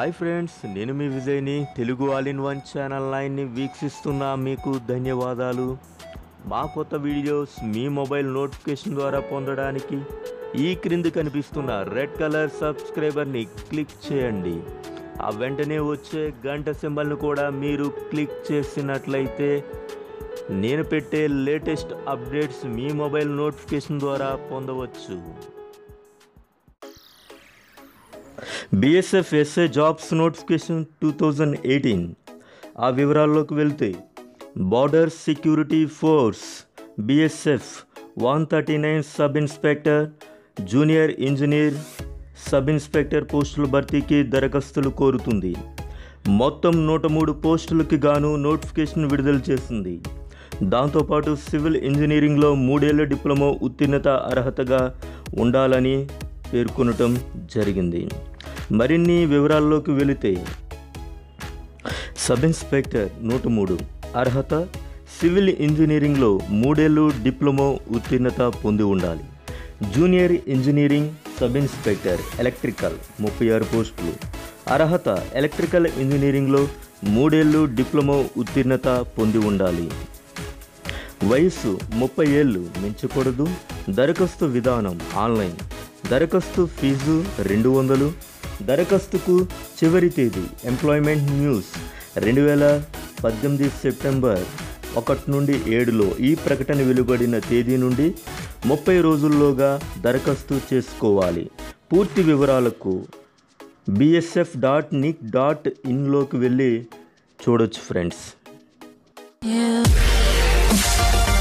Hi friends నేను మీ విజయ్ని Telugu all in one channel నైన్ని వీక్షిస్తున్న మీకు ధన్యవాదాలు మా కొత్త వీడియోస్ మీ మొబైల్ నోటిఫికేషన్ ద్వారా పొందడానికి ఈ క్రింది కనిపిస్తున్న రెడ్ కలర్ సబ్స్క్రైబర్ని క్లిక్ చేయండి ఆ వెంటనే వచ్చే గంట సింబల్ను కూడా మీరు క్లిక్ చేసినట్లయితే నేను పెట్టే లేటెస్ట్ అప్డేట్స్ మీ మొబైల్ నోటిఫికేషన్ ద్వారా పొందవచ్చు BSF SA jobs notification two thousand eighteen ఆ వివరాల్లోకి వెళ్తే border security force BSF one thirty nine sub inspector junior engineer sub inspector పోస్టుల భర్తీకి దరఖాస్తులు కోరుతుంది మొత్తం నూట మూడు పోస్టులకి గాను నోటిఫికేషన్ విడుదల చేసింది దాంతోపాటు సివిల్ ఇంజనీరింగ్లో మూడేళ్ల డిప్లొమా ఉత్తీర్ణత అర్హతగా ఉండాలని పేర్కొనటం జరిగింది మరిన్ని వివరాల్లోకి వెళితే సబ్ ఇన్స్పెక్టర్ నూట మూడు అర్హత సివిల్ ఇంజనీరింగ్లో మూడేళ్ళు డిప్లొమా ఉత్తీర్ణత పొంది ఉండాలి junior engineering sub inspector electrical ముప్పై ఆరు పోస్టులు అర్హత ఎలక్ట్రికల్ ఇంజనీరింగ్లో మూడేళ్ళు డిప్లొమా ఉత్తీర్ణత పొంది ఉండాలి వయసు ముప్పై ఏళ్ళు మించకూడదు దరఖాస్తు విధానం ఆన్లైన్ దరఖాస్తు ఫీజు రెండు వందలు దరఖాస్తుకు చివరి తేదీ ఎంప్లాయ్మెంట్ న్యూస్ రెండు వేల పద్దెనిమిది సెప్టెంబర్ ఒకటి నుండి ఏడులో ఈ ప్రకటన వెలువడిన తేదీ నుండి ముప్పై రోజుల్లోగా దరఖాస్తు చేసుకోవాలి పూర్తి వివరాలకు బిఎస్ఎఫ్ డాట్ నిక్ డాట్ ఇన్లోకి వెళ్ళి చూడొచ్చు ఫ్రెండ్స్ Yeah.